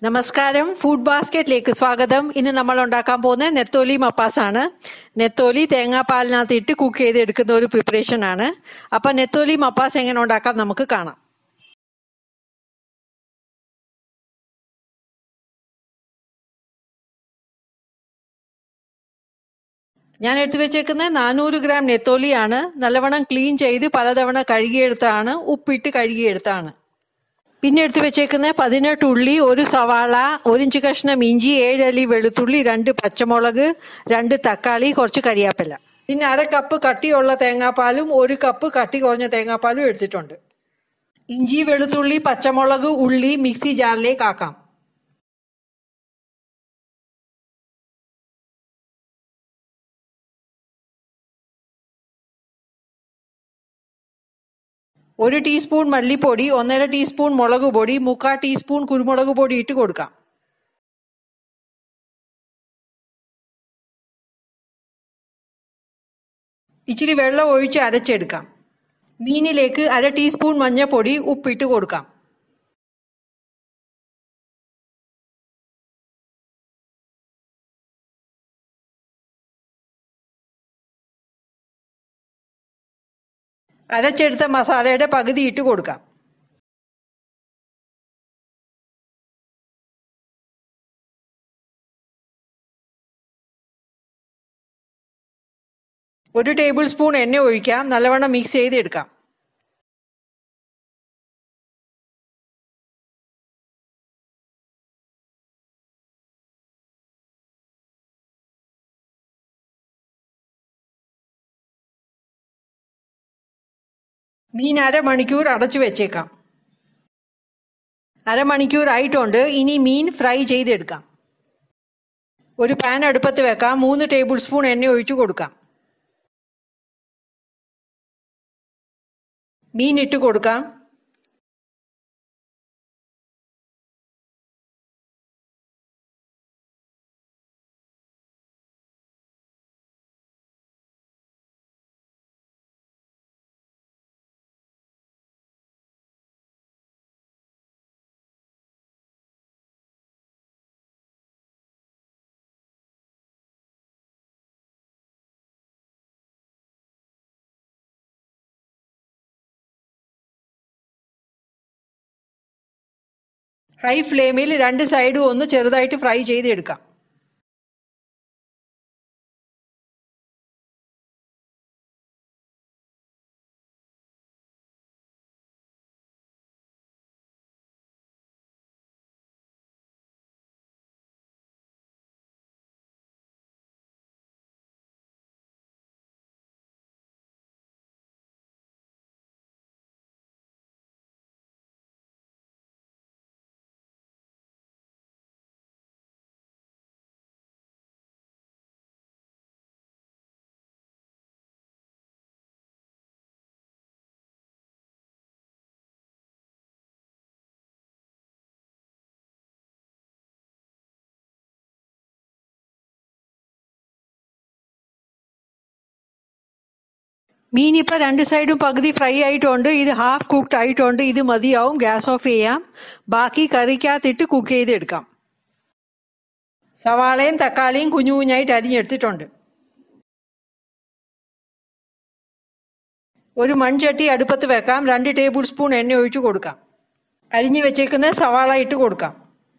നമസ്കാരം ഫുഡ് ബാസ്ക്കറ്റിലേക്ക് സ്വാഗതം ഇന്ന് നമ്മൾ ഉണ്ടാക്കാൻ പോകുന്നത് നെത്തോലി മപ്പാസ് ആണ് നെത്തോലി തേങ്ങാപ്പാലിനകത്ത് ഇട്ട് കുക്ക് ചെയ്ത് എടുക്കുന്ന ഒരു പ്രിപ്പറേഷൻ ആണ് അപ്പൊ നെത്തോലി മപ്പാസ് എങ്ങനെ ഉണ്ടാക്കാം നമുക്ക് കാണാം ഞാൻ എടുത്തു വെച്ചേക്കുന്നത് നാനൂറ് ഗ്രാം നെത്തോലിയാണ് നല്ലവണ്ണം ക്ലീൻ ചെയ്ത് പലതവണ കഴുകിയെടുത്താണ് ഉപ്പിട്ട് കഴുകിയെടുത്താണ് പിന്നെ എടുത്തു വെച്ചേക്കുന്ന പതിനെട്ട് ഉള്ളി ഒരു സവാള ഒരു ഇഞ്ച് കഷ്ണം ഇഞ്ചി ഏഴല്ലി വെളുത്തുള്ളി രണ്ട് പച്ചമുളക് രണ്ട് തക്കാളി കുറച്ച് കരിയാപ്പില പിന്നെ അര കപ്പ് കട്ടിയുള്ള തേങ്ങാപ്പാലും ഒരു കപ്പ് കട്ടി കുറഞ്ഞ തേങ്ങാപ്പാലും എടുത്തിട്ടുണ്ട് ഇഞ്ചി വെളുത്തുള്ളി പച്ചമുളക് ഉള്ളി മിക്സി ജാറിലേക്ക് ആക്കാം ഒരു ടീസ്പൂൺ മല്ലിപ്പൊടി ഒന്നര ടീസ്പൂൺ മുളക് പൊടി മുക്കാൽ ടീസ്പൂൺ കുരുമുളക് പൊടി ഇട്ട് കൊടുക്കാം ഇച്ചിരി വെള്ളം ഒഴിച്ച് അരച്ചെടുക്കാം മീനിലേക്ക് അര ടീസ്പൂൺ മഞ്ഞൾപ്പൊടി ഉപ്പിട്ട് കൊടുക്കാം അരച്ചെടുത്ത മസാലയുടെ പകുതി ഇട്ട് കൊടുക്കാം ഒരു ടേബിൾ സ്പൂൺ എണ്ണ ഒഴിക്കാം നല്ലവണ്ണം മിക്സ് ചെയ്ത് എടുക്കാം മീൻ അരമണിക്കൂർ അടച്ചു വെച്ചേക്കാം അരമണിക്കൂർ ആയിട്ടുണ്ട് ഇനി മീൻ ഫ്രൈ ചെയ്തെടുക്കാം ഒരു പാൻ അടുപ്പത്ത് വെക്കാം മൂന്ന് ടേബിൾ സ്പൂൺ എണ്ണ ഒഴിച്ചു കൊടുക്കാം മീൻ ഇട്ട് കൊടുക്കാം ഹൈ ഫ്ലെയിമിൽ രണ്ട് സൈഡും ഒന്ന് ചെറുതായിട്ട് ഫ്രൈ ചെയ്തെടുക്കാം മീൻ ഇപ്പം രണ്ട് സൈഡും പകുതി ഫ്രൈ ആയിട്ടുണ്ട് ഇത് ഹാഫ് കുക്ക്ഡ് ആയിട്ടുണ്ട് ഇത് മതിയാവും ഗ്യാസ് ഓഫ് ചെയ്യാം ബാക്കി കറിക്കകത്തിട്ട് കുക്ക് ചെയ്തെടുക്കാം സവാളയും തക്കാളിയും കുഞ്ഞു കുഞ്ഞായിട്ട് അരിഞ്ഞെടുത്തിട്ടുണ്ട് ഒരു മൺചട്ടി അടുപ്പത്ത് വെക്കാം രണ്ട് ടേബിൾ സ്പൂൺ എണ്ണ ഒഴിച്ചു കൊടുക്കാം അരിഞ്ഞു വെച്ചേക്കുന്ന സവാള ഇട്ട് കൊടുക്കാം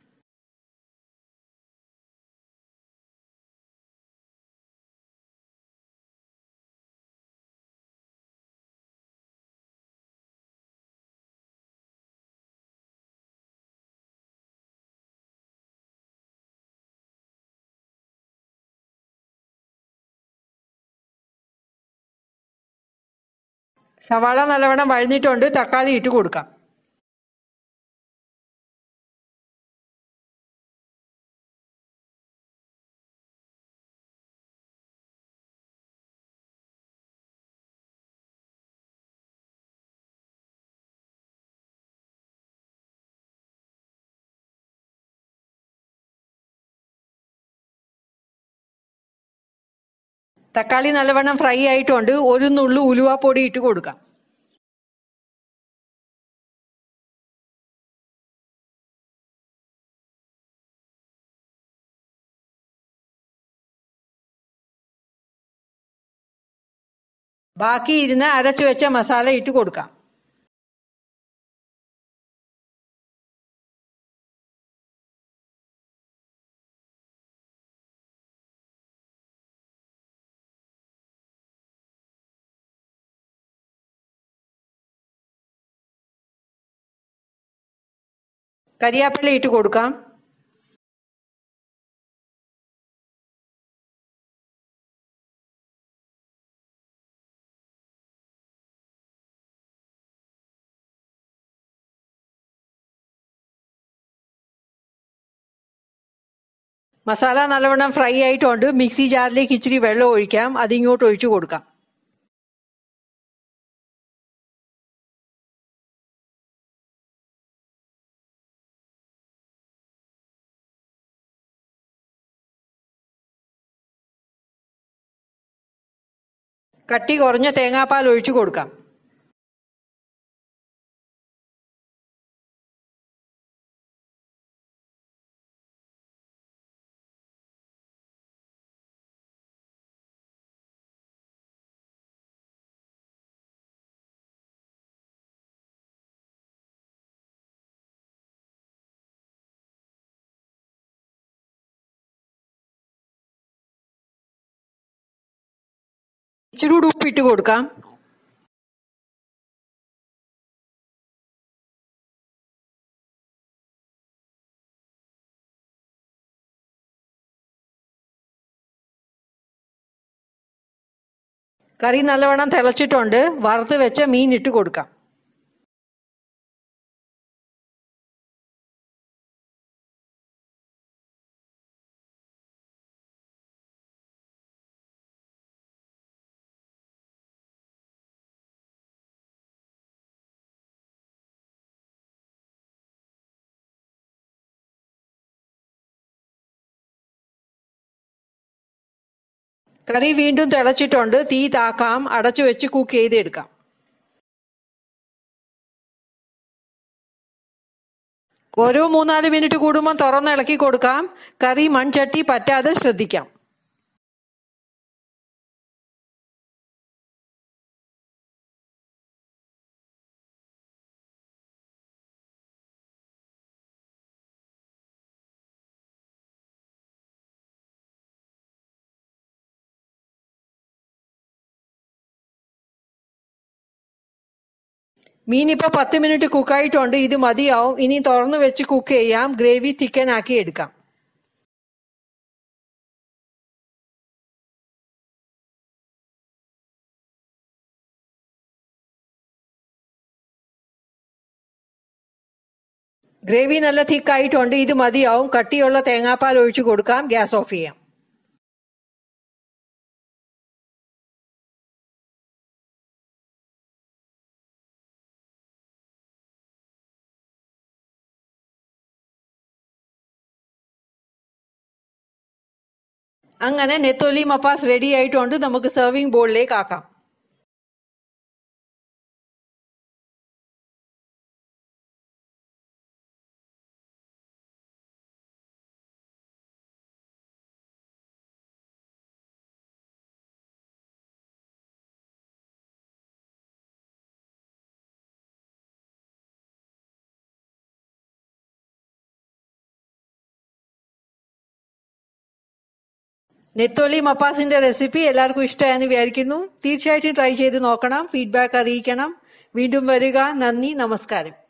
സവാള നല്ലവണ്ണം വഴഞ്ഞിട്ടുണ്ട് തക്കാളി ഇട്ട് കൊടുക്കാം തക്കാളി നല്ലവണ്ണം ഫ്രൈ ആയിട്ടുണ്ട് ഒരു നുള്ളു ഉലുവാപ്പൊടി ഇട്ട് കൊടുക്കാം ബാക്കി ഇരുന്ന് അരച്ചു വെച്ച മസാല ഇട്ട് കൊടുക്കാം കരിയാപ്പില ഇട്ട് കൊടുക്കാം മസാല നല്ലവണ്ണം ഫ്രൈ ആയിട്ടുണ്ട് മിക്സി ജാറിലേക്ക് ഇച്ചിരി വെള്ളം ഒഴിക്കാം അതിങ്ങോട്ട് ഒഴിച്ചു കൊടുക്കാം കട്ടി കുറഞ്ഞ തേങ്ങാപ്പാൽ ഒഴിച്ചു കൊടുക്കാം ഇച്ചിരി കൂടി ഉപ്പിട്ട് കൊടുക്കാം കറി നല്ലവണ്ണം തിളച്ചിട്ടുണ്ട് വറുത്ത് വെച്ച മീൻ ഇട്ട് കൊടുക്കാം കറി വീണ്ടും തിളച്ചിട്ടുണ്ട് തീ താക്കാം അടച്ചു വെച്ച് കുക്ക് ചെയ്തെടുക്കാം ഓരോ മൂന്നാല് മിനിറ്റ് കൂടുമ്പോൾ തുറന്ന് ഇളക്കി കൊടുക്കാം കറി മൺചട്ടി പറ്റാതെ ശ്രദ്ധിക്കാം മീൻ ഇപ്പൊ പത്ത് മിനിറ്റ് കുക്കായിട്ടുണ്ട് ഇത് മതിയാവും ഇനി തുറന്നു വെച്ച് കുക്ക് ചെയ്യാം ഗ്രേവി തിക്കൻ ആക്കി എടുക്കാം ഗ്രേവി നല്ല തിക്കായിട്ടുണ്ട് ഇത് മതിയാവും കട്ടിയുള്ള തേങ്ങാപ്പാൽ ഒഴിച്ചു കൊടുക്കാം ഗ്യാസ് ഓഫ് ചെയ്യാം അങ്ങനെ നെത്തോലി മപ്പാസ് റെഡി ആയിട്ടുണ്ട് നമുക്ക് സെർവിംഗ് ബോളിലേക്ക് ആക്കാം നെത്തോലി മപ്പാസിന്റെ റെസിപ്പി എല്ലാവർക്കും ഇഷ്ടമായെന്ന് വിചാരിക്കുന്നു തീർച്ചയായിട്ടും ട്രൈ ചെയ്ത് നോക്കണം ഫീഡ്ബാക്ക് അറിയിക്കണം വീണ്ടും വരിക നന്ദി നമസ്കാരം